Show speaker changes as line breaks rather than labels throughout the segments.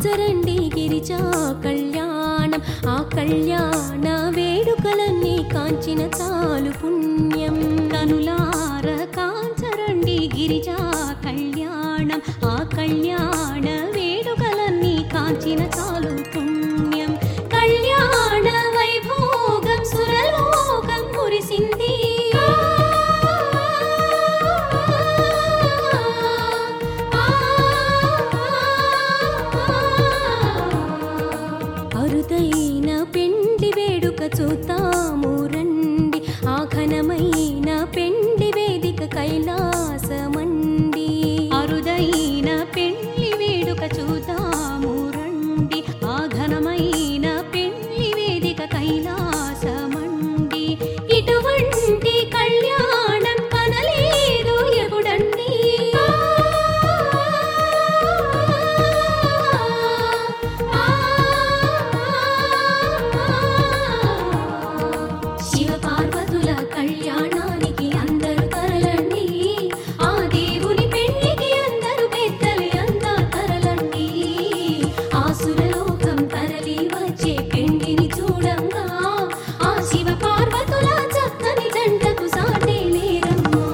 కాంచరండి గిరిజా కళ్యాణం ఆ కళ్యాణ వేడుకలన్నీ కాంచిన చాలు పుణ్యం కనులార కాంచరండి గిరిజా కళ్యాణం ఆ కళ్యాణ వేడుకలన్నీ కాంచిన చాలు పుణ్యం కళ్యాణ వైభోగం సురలోకం మురిసింది అరుదైన పెండి వేడుక చూతాము రండి ఆ ఘనమైన పెండి వేదిక కైలాసమండి అరుదైన పెండి వేడుక చూతాము రండి ఆ ఘనమైన పెండి వేదిక కైలాసమండి ఇటువంటి కళ్యాణం కనలేదు ఎప్పుడండి శివ పార్వతుల కళ్యాణానికి అందరూ తరలండి ఆ దేవుని పెళ్లికి అందరూ పెద్దలు అంతా తరలండి ఆసురలోకం తరలి వచ్చే పెండిని చూడంగా ఆ శివ పార్వతుల చక్కని జంటకు సాటే లేరమ్మా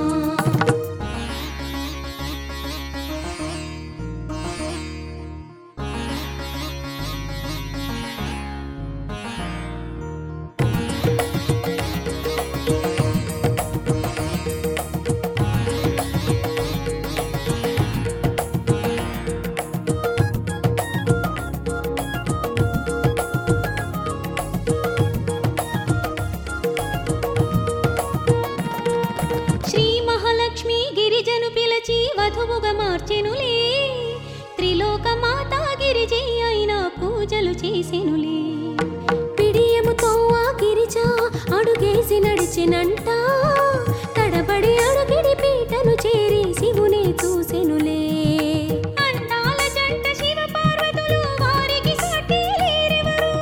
శ్రీ మహాలక్ష్మి గిరిజను పిలచి వధువుగా మార్చెనులే త్రిలోక మాత గిరిజి అయిన పూజలు చేసెనులే పిడియముతో ఆ గిరిజ అడుగేసి నడిచినంట తడబడి అడుగిడి పీటను చేరి శివునే చూసెనులే అందాల జంట శివ పార్వతులు వారికి సాటి లేరెవరు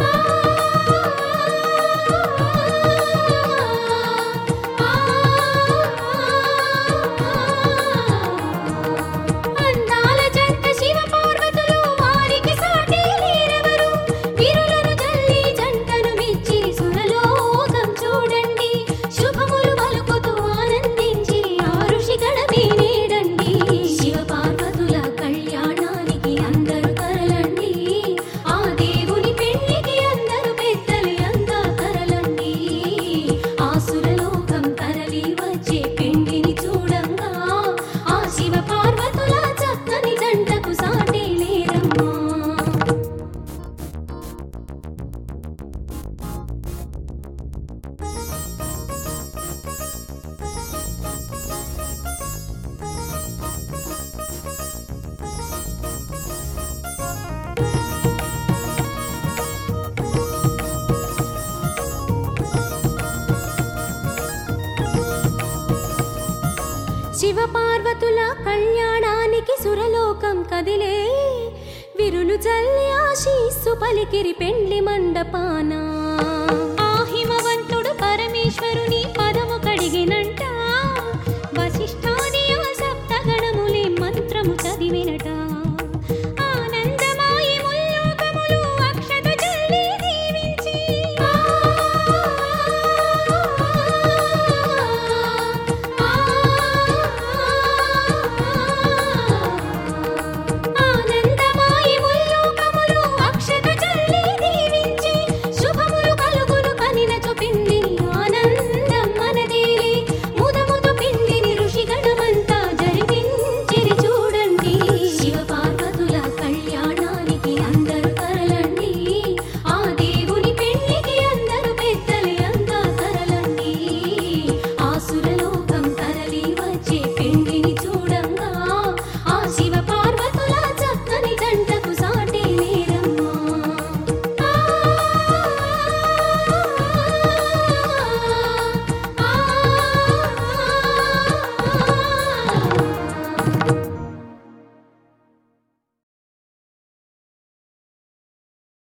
అందాల జంట శివ పార్వతులు వారికి సాటి లేరెవరు విరులను జల్లి జంటను మెచ్చి సురలోకం చూడండి శుభములు పలుకుతూ ఆనందించి ఆ ఋషి గణమే నేడండి శివ పార్వతుల కళ్యాణానికి అందరూ తరలండి ఆ దేవుని పెళ్లికి అందరూ పెద్దలు అంతా తరలండి ఆ సురలోకం తరలి వచ్చే పెండిని చూడంగా ఆ శివ పార్వతుల చక్కని జంటకు సాటి లేరమ్మా శివ పార్వతుల కళ్యాణానికి సురలోకం కదిలే విరులు జల్లి ఆశీస్సు పలికిరి పెండ్లి మండపాన ఆ హిమవంతుడు పరమేశ్వరుని పదము కడిగినంట